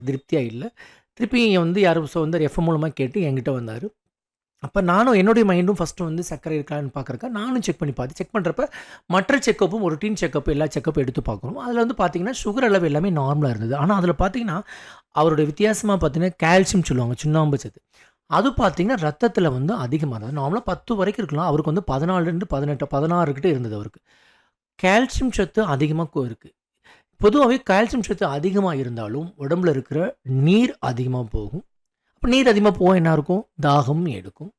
திருப்தியாக இல்லை திருப்பி வந்து யாரும் ஸோ வந்து எஃப்எம் மூலமாக கேட்டு என்கிட்ட வந்தார் அப்போ நானும் என்னுடைய மைண்டும் ஃபஸ்ட்டு வந்து சர்க்கரை இருக்கான்னு பார்க்குறக்கா நானும் செக் பண்ணி பார்த்து செக் பண்ணுறப்ப மற்ற செக்கப்பும் ஒரு டீன் செக்கப் எல்லா செக்கப்பும் எடுத்து பார்க்குறோம் அதில் வந்து பார்த்தீங்கன்னா சுகர் அளவு எல்லாமே நார்மலாக இருந்தது ஆனால் அதில் பார்த்தீங்கன்னா அவருடைய வித்தியாசமாக பார்த்தீங்கன்னா கால்சியம் சொல்லுவாங்க சுண்ணாம்பு சத்து அது பார்த்தீங்கன்னா ரத்தத்தில் வந்து அதிகமாக இருந்தது நார்மலாக பத்து வரைக்கும் இருக்கலாம் அவருக்கு வந்து பதினாலுலேருந்து பதினெட்டு பதினாறு கிட்ட இருந்தது அவருக்கு கால்சியம் சத்து அதிகமாக இருக்குது பொதுவாகவே கால்சியம் சத்து அதிகமாக இருந்தாலும் உடம்புல இருக்கிற நீர் அதிகமாக போகும் அப்போ நீர் அதிகமாக போக என்ன இருக்கும் தாகம் எடுக்கும்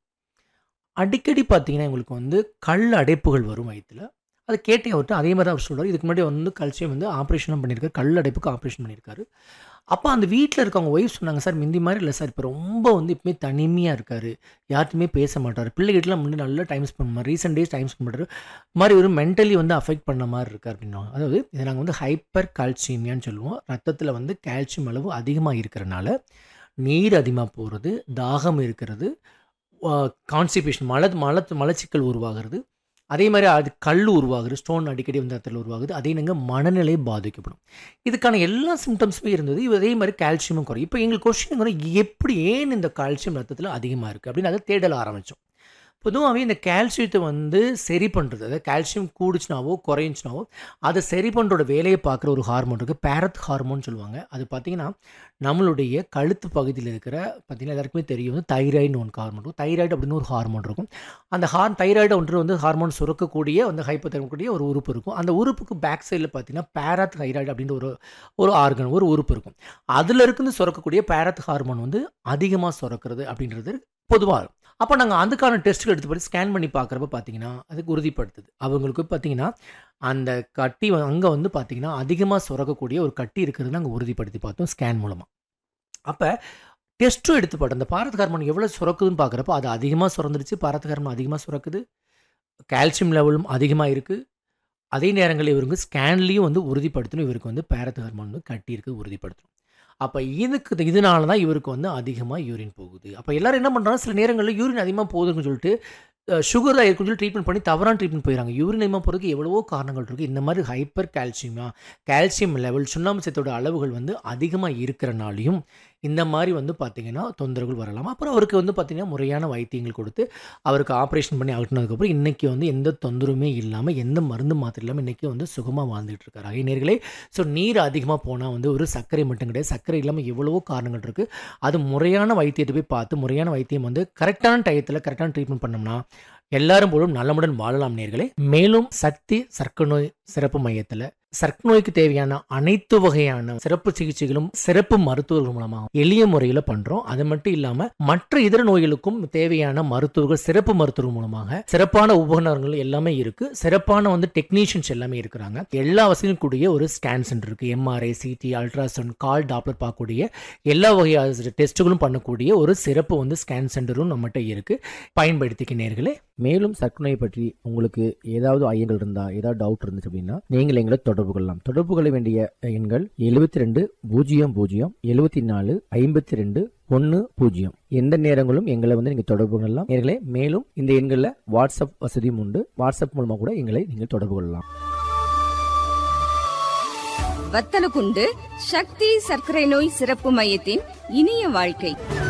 அடிக்கடி பார்த்தீங்கன்னா எங்களுக்கு வந்து கல் அடைப்புகள் வரும் வயிற்றில் அதை கேட்டேன் அவர்கிட்ட அதே மாதிரி தான் அவர் சொல்கிறார் இதுக்கு முன்னாடி வந்து கல்சியம் வந்து ஆப்ரேஷனும் பண்ணியிருக்காரு கல் அடைப்புக்கு ஆப்ரேஷன் பண்ணியிருக்காரு அப்போ அந்த வீட்டில் இருக்கவங்க ஒய்ஃப் சொன்னாங்க சார் முந்தி மாதிரி இல்லை சார் இப்போ ரொம்ப வந்து இப்போமே தனிமையாக இருக்கார் யார்ட்டுமே பேச மாட்டார் பிள்ளைகிட்டலாம் முன்னாடி நல்லா டைம் ஸ்பெண்ட் பண்ணுவார் ரீசெண்ட் டேஸ் டைம் ஸ்பெண்ட் பண்ணுறாரு மாதிரி ஒரு மென்டலி வந்து அஃபெக்ட் பண்ண மாதிரி இருக்கார் அப்படின்னா அதாவது இதை நாங்கள் வந்து ஹைப்பர் கால்சியமியான்னு சொல்லுவோம் ரத்தத்தில் வந்து கால்சியம் அளவு அதிகமாக இருக்கிறனால நீர் அதிகமாக போகிறது தாகம் இருக்கிறது கான்ஸ்டிபேஷன் மல மல மலச்சிக்கல் உருவாகிறது அதே மாதிரி அது கல் உருவாகுது ஸ்டோன் அடிக்கடி வந்து இடத்துல உருவாகுது அதே நீங்கள் மனநிலை பாதிக்கப்படும் இதுக்கான எல்லா சிம்டம்ஸுமே இருந்தது இது அதே மாதிரி கால்சியமும் குறையும் இப்போ எங்களுக்கு கொஸ்டின் எப்படி ஏன் இந்த கால்சியம் ரத்தத்தில் அதிகமாக இருக்குது அப்படின்னு அதை தேடல ஆரம்பித்தோம் பொதுவாகவே இந்த கால்சியத்தை வந்து சரி பண்ணுறது அதாவது கால்சியம் கூடுச்சுனாவோ குறைஞ்சுனாவோ அதை சரி பண்ணுறோட வேலையை பார்க்குற ஒரு ஹார்மோன் இருக்குது பேரத் ஹார்மோன் சொல்லுவாங்க அது பார்த்திங்கன்னா நம்மளுடைய கழுத்து பகுதியில் இருக்கிற பார்த்திங்கன்னா எல்லாருக்குமே தெரியும் வந்து தைராய்டு ஒன்று ஹார்மோன் இருக்கும் தைராய்டு அப்படின்னு ஒரு ஹார்மோன் இருக்கும் அந்த ஹார் தைராய்டு ஒன்று வந்து ஹார்மோன் சுரக்கக்கூடிய வந்து ஹைப்போதர்மக்கூடிய ஒரு உறுப்பு இருக்கும் அந்த உறுப்புக்கு பேக் சைடில் பார்த்தீங்கன்னா பேராத் தைராய்டு அப்படின்ற ஒரு ஒரு ஆர்கன் ஒரு உறுப்பு இருக்கும் அதில் இருந்து சுரக்கக்கூடிய பேரத் ஹார்மோன் வந்து அதிகமாக சுரக்கிறது அப்படின்றது பொதுவாக அப்போ நாங்கள் அதுக்கான டெஸ்ட்டுகள் எடுத்து போய் ஸ்கேன் பண்ணி பார்க்குறப்ப பார்த்தீங்கன்னா அதுக்கு உறுதிப்படுத்துது அவங்களுக்கு பார்த்தீங்கன்னா அந்த கட்டி அங்கே வந்து பார்த்தீங்கன்னா அதிகமாக சுரக்கக்கூடிய ஒரு கட்டி இருக்கிறது நாங்கள் உறுதிப்படுத்தி பார்த்தோம் ஸ்கேன் மூலமாக அப்போ டெஸ்ட்டும் எடுத்து பார்த்தோம் அந்த பாரத் ஹார்மோன் எவ்வளோ சுரக்குதுன்னு பார்க்குறப்ப அது அதிகமாக சுரந்துருச்சு பாரத் ஹார்மோன் அதிகமாக சுரக்குது கால்சியம் லெவலும் அதிகமாக இருக்குது அதே நேரங்களில் இவருக்கு ஸ்கேன்லேயும் வந்து உறுதிப்படுத்தணும் இவருக்கு வந்து பேரத் ஹார்மோன் வந்து கட்டி இருக்குது உறுதிப்படுத்தணும் அப்போ இதுக்கு இதனால தான் இவருக்கு வந்து அதிகமாக யூரின் போகுது அப்போ எல்லோரும் என்ன பண்ணுறாங்க சில நேரங்களில் யூரின் அதிகமாக போகுதுன்னு சொல்லிட்டு சுகர் இருக்குன்னு சொல்லி ட்ரீட்மெண்ட் பண்ணி தவறான ட்ரீட்மெண்ட் போயிடறாங்க யூரின் அதிகமாக போகிறதுக்கு எவ்வளவோ காரணங்கள் இருக்குது இந்த மாதிரி ஹைப்பர் கால்சியமா கால்சியம் லெவல் சுண்ணாம்பு சத்தோட அளவுகள் வந்து அதிகமாக இருக்கிறனாலையும் இந்த மாதிரி வந்து பார்த்திங்கன்னா தொந்தரவுகள் வரலாம் அப்புறம் அவருக்கு வந்து பார்த்திங்கன்னா முறையான வைத்தியங்கள் கொடுத்து அவருக்கு ஆப்ரேஷன் பண்ணி அகட்டினதுக்கப்புறம் இன்றைக்கி வந்து எந்த தொந்தரவுமே இல்லாமல் எந்த மருந்து மாத்திரை இல்லாமல் இன்றைக்கி வந்து சுகமாக வாழ்ந்துட்டு இருக்காரு ஐநேர்களே ஸோ நீர் அதிகமாக போனால் வந்து ஒரு சர்க்கரை மட்டும் கிடையாது சர்க்கரை இல்லாமல் எவ்வளவோ காரணங்கள் இருக்குது அது முறையான வைத்தியத்தை போய் பார்த்து முறையான வைத்தியம் வந்து கரெக்டான டயத்தில் கரெக்டான ட்ரீட்மெண்ட் பண்ணோம்னா எல்லாரும் போலும் நலமுடன் வாழலாம் நேர்களே மேலும் சக்தி சர்க்கரை நோய் சிறப்பு மையத்தில் சர்க் நோய்க்கு தேவையான அனைத்து வகையான சிறப்பு சிகிச்சைகளும் சிறப்பு மருத்துவர்கள் மூலமாக எளிய முறையில் பண்றோம் அது மட்டும் இல்லாம மற்ற இதர நோய்களுக்கும் தேவையான மருத்துவர்கள் சிறப்பு மருத்துவர்கள் மூலமாக சிறப்பான உபகரணங்கள் எல்லாமே இருக்கு சிறப்பான வந்து டெக்னீஷியன்ஸ் எல்லாமே இருக்கிறாங்க எல்லா வசதியும் கூடிய ஒரு ஸ்கேன் சென்டர் இருக்கு MRI CT ultrasound colour Doppler பார்க்கக்கூடிய எல்லா வகையான டெஸ்ட்டுகளும் பண்ணக்கூடிய ஒரு சிறப்பு வந்து ஸ்கேன் சென்டரும் நம்மகிட்ட இருக்கு பயன்படுத்திக்க நேர்களே மேலும் சர்க்கரை பற்றி உங்களுக்கு ஏதாவது ஐயங்கள் இருந்தா ஏதாவது டவுட் இருந்துச்சு அப்படின்னா நீங்கள் எங்களை தொடர்பு கொள்ளலாம் தொடர்பு கொள்ள வேண்டிய எண்கள் எழுபத்தி ரெண்டு பூஜ்ஜியம் பூஜ்ஜியம் எழுபத்தி நாலு ஐம்பத்தி ரெண்டு ஒன்று பூஜ்ஜியம் எந்த நேரங்களும் எங்களை வந்து நீங்கள் தொடர்பு கொள்ளலாம் நேர்களே மேலும் இந்த எண்களில் வாட்ஸ்அப் வசதியும் உண்டு வாட்ஸ்அப் மூலமாக கூட எங்களை நீங்கள் தொடர்பு கொள்ளலாம் வத்தலகுண்டு சக்தி சர்க்கரை நோய் சிறப்பு மையத்தின் இனிய வாழ்க்கை